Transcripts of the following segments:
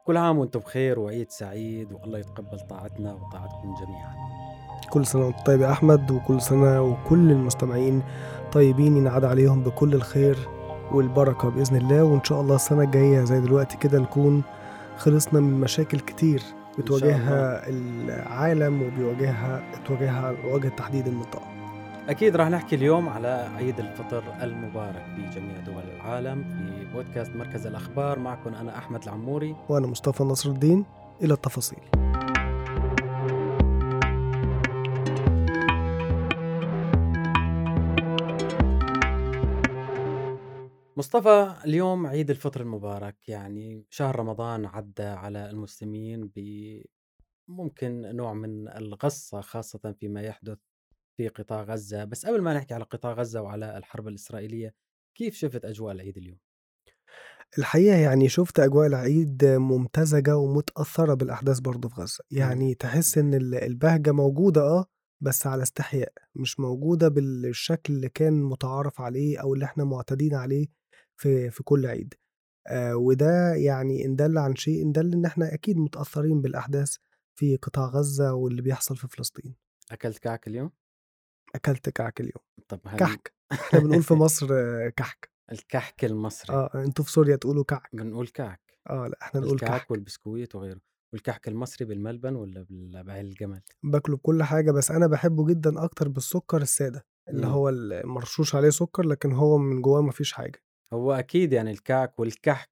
كل عام وانتم بخير وعيد سعيد والله يتقبل طاعتنا وطاعتكم جميعا كل سنة وانت طيب يا أحمد وكل سنة وكل المستمعين طيبين ينعاد عليهم بكل الخير والبركة بإذن الله وإن شاء الله السنة الجاية زي دلوقتي كده نكون خلصنا من مشاكل كتير بتواجهها العالم وبيواجهها تواجهها وجه تحديد المنطقة أكيد راح نحكي اليوم على عيد الفطر المبارك في جميع دول العالم في بودكاست مركز الأخبار معكم أنا أحمد العموري وأنا مصطفى نصر الدين إلى التفاصيل مصطفى اليوم عيد الفطر المبارك يعني شهر رمضان عدى على المسلمين بممكن نوع من الغصة خاصة فيما يحدث في قطاع غزة بس قبل ما نحكي على قطاع غزة وعلى الحرب الإسرائيلية كيف شفت أجواء العيد اليوم؟ الحقيقة يعني شُفت أجواء العيد ممتزجة ومتأثّرة بالأحداث برضه في غزة، إمم. يعني تحس إن ال البهجة موجودة آه، بس على استحياء، مش موجودة بالشكل اللي كان مُتعارف عليه أو اللي إحنا مُعتادين عليه في في كل عيد، آآ وده يعني إن دَل عن شيء إن دَل إن إحنا أكيد متأثّرين بالأحداث في قطاع غزة واللي بيحصل في فلسطين. أكلت كعك اليوم؟ أكلت كعك اليوم، طب هل كحك، إحنا بنقول في مصر كحك. الكحك المصري. آه، أنتم في سوريا تقولوا كعك. بنقول كعك. آه، لأ إحنا نقول الكعك كحك. والبسكويت وغيره، والكحك المصري بالملبن والّا بال بعين الجمل؟ باكله بكل حاجة، بس أنا باحبه جدًا أكتر بالسُكّر السادة، اللي إمم. هو ال مرشوش عليه سُكّر، لكن هو من جوّاه ما فيش حاجة. هو أكيد يعني الكعك والكحك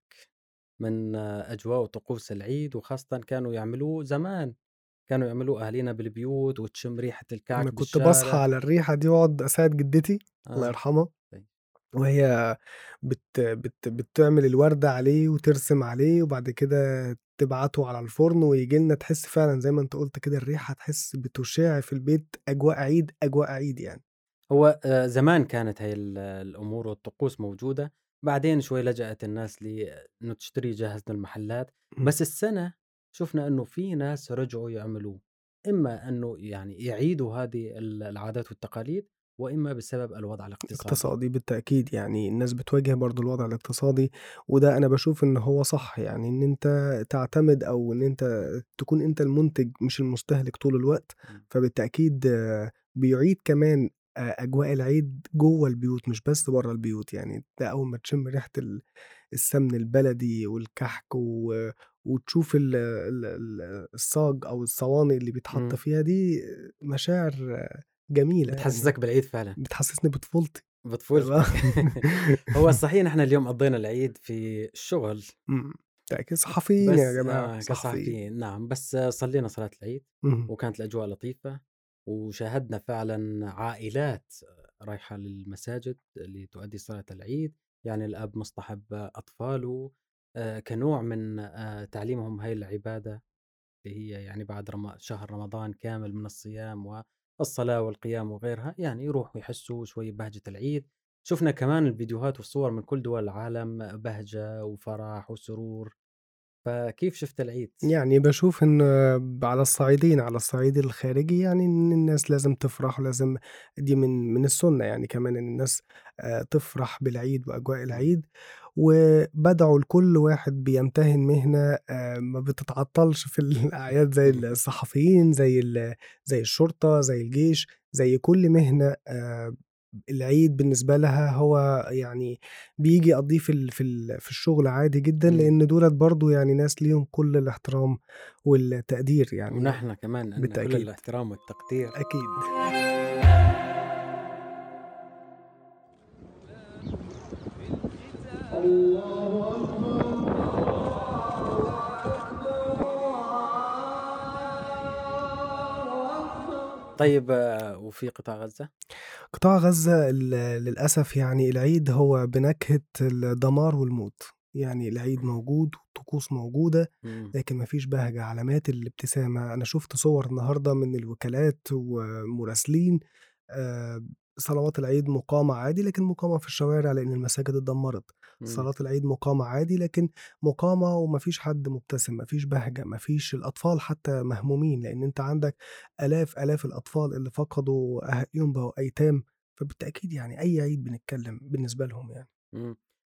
من أجواء وطقوس العيد، وخاصةً كانوا يعملوه زمان، كانوا يعملوه أهالينا بالبيوت وتشم ريحة الكعك أنا كنت باصحى بالشارع. على الريحة دي وأقعد أساعد جدتي الله آه. يرحمها، طيب. وهي بت بت بتعمل الوردة عليه وترسم عليه وبعد كده تبعته على الفرن وييجي لنا تحس فعلًا زي ما أنت قُلت كده الريحة تحس بتُشِع في البيت أجواء عيد، أجواء عيد يعني. هو آآ زمان كانت هاي ال الأمور والطقوس موجودة، بعدين شوي لجأت الناس لإنه تشتري جاهز من المحلات، إمم. بس السنة شُفنا إنه في ناس رجعوا يعملوه، إما إنه يعني يعيدوا هذه ال العادات والتقاليد، وإما بسبب الوضع الاقتصادي. اقتصادي بالتأكيد، يعني الناس بتواجه برضه الوضع الاقتصادي، وده أنا باشوف إن هو صح، يعني إن أنت تعتمد أو إن أنت تكون أنت المُنتج مش المستهلك طول الوقت، إمم. فبالتأكيد بيعيد كمان أ أجواء العيد جوّه البيوت مش بس برّه البيوت، يعني أنت أول ما تشم ريحة ال السمن البلدي والكحك و وتشوف ال ال ال الصاج أو الصواني اللي بيتحط إمم. فيها دي مشاعر جميلة يعني، بتحسسك بالعيد فعلًا. بتحسسني بطفولتي. بطفولتك. هو صحيح نحن اليوم قضينا العيد في الشغل. إمم، تأكيد صحفيين يا بس جماعة، آه صحفيين. كصحفيين نعم، بس صلينا صلاة العيد، اهم. وكانت الأجواء لطيفة، وشاهدنا فعلًا عائلات رايحة للمساجد لتؤدي صلاة العيد، يعني الأب مصطحب أطفاله آآ كنوع من آآ تعليمهم هاي العبادة اللي هي يعني بعد رم شهر رمضان كامل من الصيام والصلاة والقيام وغيرها، يعني يروحوا يحسوا شوي ببهجة العيد، شُفنا كمان الفيديوهات والصور من كل دول العالم بهجة وفرح وسرور، فكيف شُفت العيد؟ يعني باشوف إن ب على الصعيدين، على الصعيد الخارجي يعني إن الناس لازم تفرح ولازم دي من من السُنّة يعني كمان إن الناس آآ تفرح بالعيد وأجواء إمم. العيد، وبادعو لكل واحد بيمتهن مهنة آآ ما بتتعطّلش في الأعياد زي إمم. الصحفيين، زي ال زي الشرطة، زي الجيش، زي كل مهنة آآ العيد بالنسبة لها هو يعني بييجي يقضّيه في ال في ال في الشغل عادي جدًا، إمم. لإن دُولة برضه يعني ناس ليهم كل الاحترام والتقدير يعني ونحن كمان لنا كل بالتأكيد. الاحترام والتقدير. أكيد. طيب وفي قطاع غزة؟ قطاع غزة ال للأسف يعني العيد هو بنكهة الدمار والموت، يعني العيد موجود والطقوس موجودة، إمم. لكن ما فيش بهجة، علامات الابتسامة، أنا شُفت صور النهارده من الوكالات ومراسلين آآ صلوات العيد مُقامة عادي، لكن مُقامة في الشوارع لإن المساجد اتدمّرت، إمم. صلاة العيد مُقامة عادي، لكن مُقامة وما فيش حد مبتسم، ما فيش بهجة، ما فيش الأطفال حتى مهمومين، لإن أنت عندك آلاف، آلاف الأطفال اللي فقدوا أهاليهم بقوا أيتام، فبالتأكيد يعني أي عيد بنتكلم بالنسبة لهم يعني. إمم.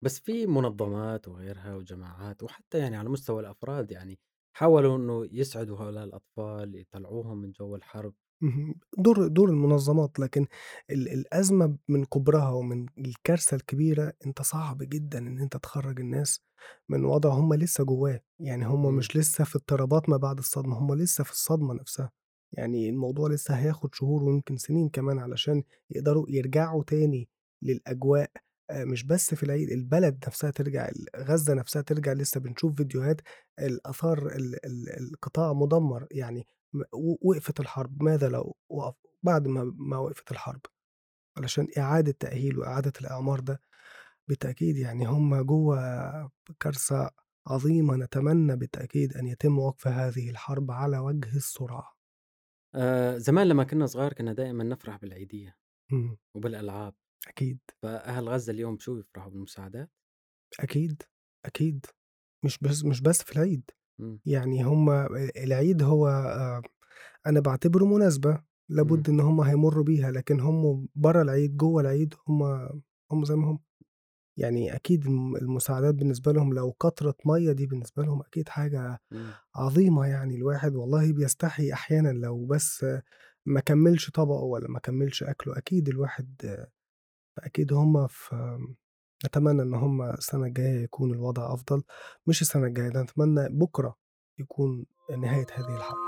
بس في منظمات وغيرها وجماعات وحتى يعني على مستوى الأفراد يعني حاولوا إنه يسعدوا هؤلاء الأطفال، يطلعوهم من جو الحرب. اهم، دور دور المنظمات، لكن ال الأزمة من كُبرها ومن الكارثة الكبيرة، أنت صعب جدًا إن أنت تخرّج الناس من وضع هم لسه جواه، يعني هم إمم، مش لسه في اضطرابات ما بعد الصدمة، هم لسه في الصدمة نفسها، يعني الموضوع لسه هياخد شهور ويمكن سنين كمان علشان يقدروا يرجعوا تاني للأجواء، آآ مش بس في العيد، البلد نفسها ترجع، ال غزة نفسها ترجع، لسه بنشوف فيديوهات الآثار ال ال القطاع مُدمّر، يعني م و وقفت الحرب، ماذا لو وقف بعد ما ما وقفت الحرب، علشان إعادة تأهيل وإعادة الإعمار ده بالتأكيد يعني هم جوّه كارثة عظيمة، نتمنى بالتأكيد أن يتم وقف هذه الحرب على وجه السرعة. آآ زمان لمّا كنا صغار كنا دائمًا نفرح بالعيدية إمم، وبالألعاب، أكيد، فأهل غزة اليوم بشو يفرحوا بالمساعدات؟ أكيد، أكيد، مش بس مش بس في العيد، إمم، يعني هم آآ العيد هو آآ أنا باعتبره مناسبة إمم، لابد إن هم هيمرّوا بيها، لكن هم برّه العيد، جوّه العيد هم هم زي ما هم. يعني أكيد الم المساعدات بالنسبة لهم لو قطرة مَيّة دي بالنسبة لهم أكيد حاجة إمم. عظيمة يعني، الواحد والله بيستحي أحيانًا لو بس ما كمّلش طبقه والّا ما كمّلش أكله، أكيد الواحد أكيد هُم في نتمنى إن هُم السنة الجاية يكون الوضع أفضل، مش السنة الجاية، ده نتمنى بُكرة يكون نهاية هذه الحرب.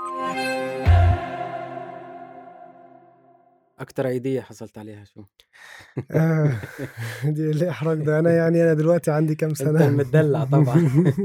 أكتر عيدية حصلت عليها شو؟ آه، دي الإحراج ده أنا يعني أنا دلوقتي عندي كام أنت سنة؟ المدلّع طبعًا.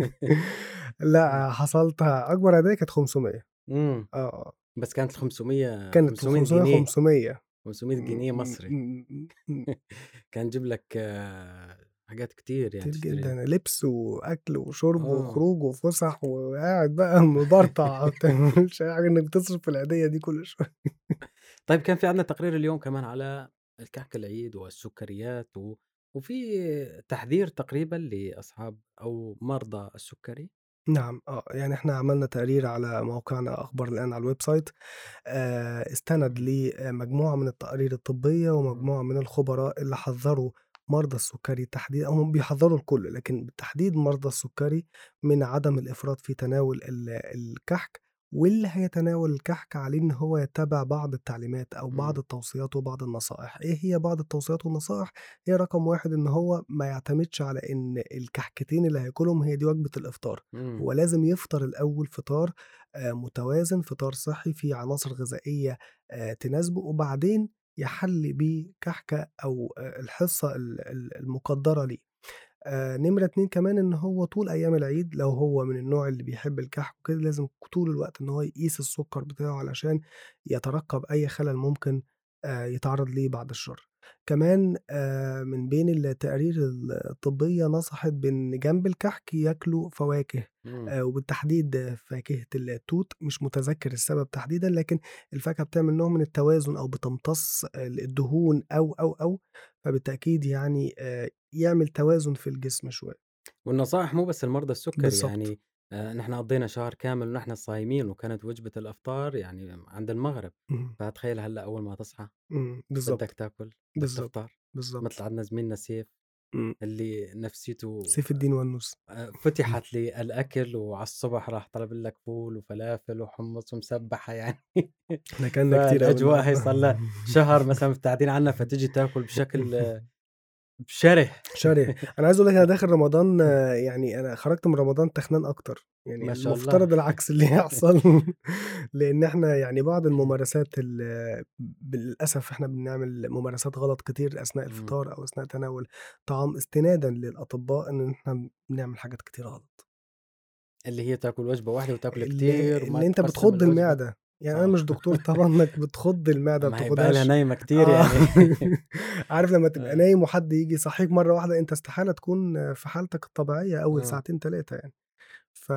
إمم، لأ، حصلتها أكبر هدية كانت 500 إمم، آه، آه. بس كانت ال500 كانت 500 500، جنيه، 500 500 إمم، جنيه إمم، مصري، إمم، إمم، إمم، كان يجيب لك آه، حاجات كتير يعني كتير تشتريها. جدًا، لبس وأكل وشرب آه، وخروج وفُسح وقاعد بقى مبرطع، ما بتعملش أي حاجة إنك تصرف العيدية دي كل شوية. طيب كان في عندنا تقرير اليوم كمان على الكحك العيد والسكريات و وفي تحذير تقريبًا لأصحاب أو مرضى السكري. نعم، آه، يعني إحنا عملنا تقرير على موقعنا أخبار الآن على الweb site آآ، استند إمم، لمجموعة من التقارير الطبية إمم، ومجموعة من الخبراء اللي حذّروا مرضى السكري تحديدًا أو هم بيحذّروا الكل، لكن بالتحديد مرضى السكري من عدم الإفراط في تناول ال الكحك، واللي هيتناول الكحك عليه إن هو يتّبع بعض التعليمات أو بعض إمم، التوصيات وبعض النصائح. إيه هي بعض التوصيات والنصائح؟ هي رقم 1 إن هو ما يعتمدش على إن الكحكتين اللي هياكلهم هي دي وجبة الإفطار، إمم، هو لازم يفطر الأول فطار آآ متوازن، فطار صحّي فيه عناصر غذائية آآ تناسبه، وبعدين يحلّي بكحكة أو آآ الحصة ال ال المقدّرة ليه. آآ نمرة 2 كمان إن هو طول أيام العيد لو هو من النوع اللي بيحب الكحك وكده، لازم طول الوقت إن هو يقيس السُكّر بتاعه علشان يترقّب أي خلل ممكن آآ يتعرّض ليه بعد الشر. كمان آآ من بين التقارير ال الطبية نصحت بإن جنب الكحك ياكلوا فواكه، إمم. آآ وبالتحديد فاكهة التوت، مش متذكّر السبب تحديدًا، لكن الفاكهة بتعمل نوع من التوازن أو بتمتص ال الدهون أو، أو، أو، فبالتأكيد يعني آآ يعمل توازن في الجسم شوية. والنصائح مو بس لمرضى السُكّري، بالضبط. يعني آآ نحن قضّينا شهر كامل ونحن صايمين وكانت وجبة الإفطار يعني عند المغرب، اهم، فتخيل هلأ أول ما تصحى إمم، بالضبط، بدك تاكل، بدك بالضبط، تفطر، بالضبط. متل عندنا زميلنا سيف إمم، اللي نفسيته سيف الدين ونوس. آآ فتحت للأكل وعلى الصبح راح طلب لك فول وفلافل وحمص ومسبحة يعني إحنا كلنا كتير أوي فالأجواء هي النهارده. صار لها شهر مثلًا مبتعدين عنّا فتيجي تاكل بشكل آه، بشره شره. أنا عايز أقول لك أنا داخل رمضان آه، يعني أنا خرجت من رمضان تخنان أكتر، يعني ما شاء الله. المفترض العكس اللي يحصل لإن إحنا يعني بعض الممارسات ال بالأسف إحنا بنعمل ممارسات غلط كتير أثناء إمم، الفطار أو أثناء تناول طعام استنادًا للأطباء إن إحنا بنعمل حاجات كتير غلط. اللي هي تاكل وجبة واحدة وتاكل اللي كتير وما اللي أنت تقسّم بتخُض الوجبة. المعدة، يعني أنا آه. مش دكتور طبعًا إنك بتخُض المعدة ما ما هي بقى لها بتاخدهاش نايمة كتير آه، يعني عارف لمّا تبقى آه، نايم وحد ييجي يصحّيك مرّة واحدة، أنت استحالة تكون في حالتك الطبيعية أول آه. ساعتين 3 يعني، ف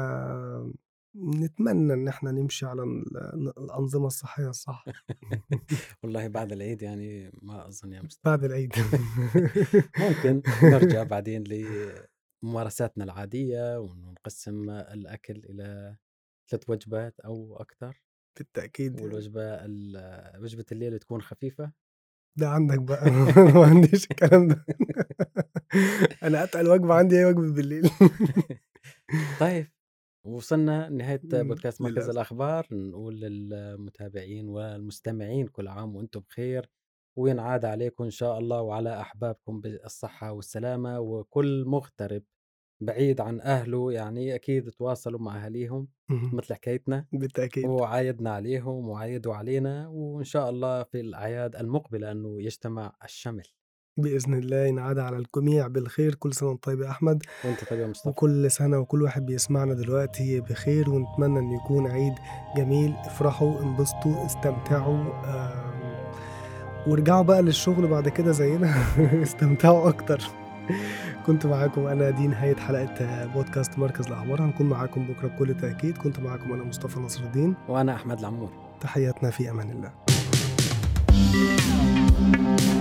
نتمنى إن إحنا نمشي على ال ن الأنظمة الصحية الصح. والله بعد العيد يعني ما أظن يا مصطفى. بعد العيد. ممكن نرجع بعدين لممارساتنا العادية وإنه نقسّم الأكل إلى 3 وجبات أو أكتر، بالتأكيد يعني، والوجبة ال وجبة الليل تكون خفيفة. ده عندك بقى، أنا ما عنديش الكلام ده. أنا أتقل وجبة عندي هي وجبة بالليل. طيب وصلنا نهاية إمم، بودكاست مركز للأسف. الأخبار، نقول للمتابعين والمستمعين كل عام وأنتم بخير، وينعاد عليكم إن شاء الله وعلى أحبابكم بالصحة والسلامة، وكل مغترب بعيد عن أهله يعني أكيد تواصلوا مع أهاليهم اهم، مثل حكايتنا، بالتأكيد. وعايدنا عليهم وعايدوا علينا، وإن شاء الله في الأعياد المقبلة إنه يجتمع الشمل. بإذن الله ينعاد على الجميع بالخير، كل سنة وأنت طيب يا أحمد، وأنت طيب يا مصطفى. وكل سنة وكل واحد بيسمعنا دلوقتي بخير، ونتمنى إنه يكون عيد جميل، افرحوا، انبسطوا، استمتعوا، آمم، وارجعوا بقى للشغل بعد كده زينا استمتعوا أكتر. كنت معاكم أنا دي نهاية حلقة بودكاست مركز الأخبار، هنكون معاكم بكرة بكل تأكيد، كنت معاكم أنا مصطفى نصر الدين، وأنا أحمد العمور. تحياتنا في أمان الله.